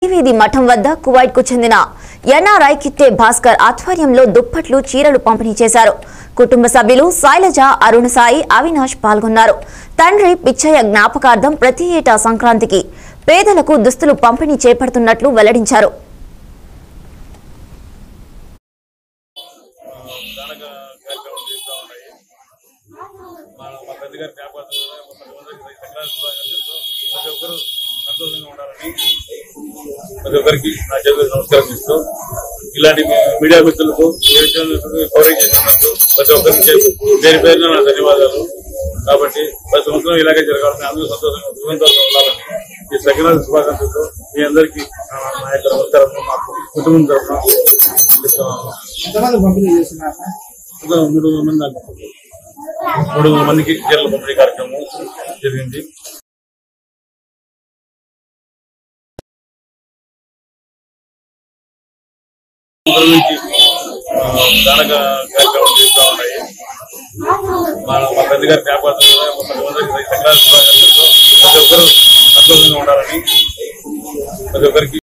వీధి మఠం వద్ద కువైట్ కు చెందిన ఎన్ఆర్ఐ కిట్టే భాస్కర్ ఆధ్వర్యంలో దుప్పట్లు చీరలు పంపిణీ చేశారు కుటుంబ సభ్యులు శైలజ అరుణ సాయి అవినాష్ పాల్గొన్నారు తండ్రి పిచ్చయ్య జ్ఞాపకార్థం ప్రతి ఏటా సంక్రాంతికి పేదలకు దుస్తులు పంపిణీ చేపడుతున్నట్లు వెల్లడించారు దానక కార్యక్రమం చేస్తూ ఉన్నాయి మా మా తండ్రి గారి జ్ఞాపకాలు ప్రతి ఒక్కరు సంతోషంగా ఉండాలని ప్రతి ఒక్కరికి నా చేతులు నమస్కారం ఇస్తూ ఇలాంటి మీ- మీడియా మిత్రులకు ఏ విషయాలు కవరేజ్ చేసినందుకు ప్రతి ఒక్కరికి చే- పేరు పేరున నా ధన్యవాదాలు కాబట్టి ప్రతి సంవత్సరం ఇలాగే జరగాలని అందరూ సంతోషంగా సుఖంతోగా ఉండాలని ఈ సకినాథ శుభాకాంక్షలతో మీ అందరికీ ఆ, నా యొక్క నమస్కారం మా కుటుంబం తరఫున చెప్తున్నాను. ఎంతమంది పంపిణీ చేస్తున్నారు ఒక మూడు వందల మంది దాకా మూడు వందల మందికి చీరల పంపిణీ కార్యక్రమం జరిగింది అందరి నుంచి ఆ, దానక కార్యక్రమం చేస్తూ ఉన్నాయి మా మా తండ్రి గారి జ్ఞాపకాలు ప్రతి ఒక్కరు సంతోషంగా ఉండాలని ప్రతి ఒక్కరికి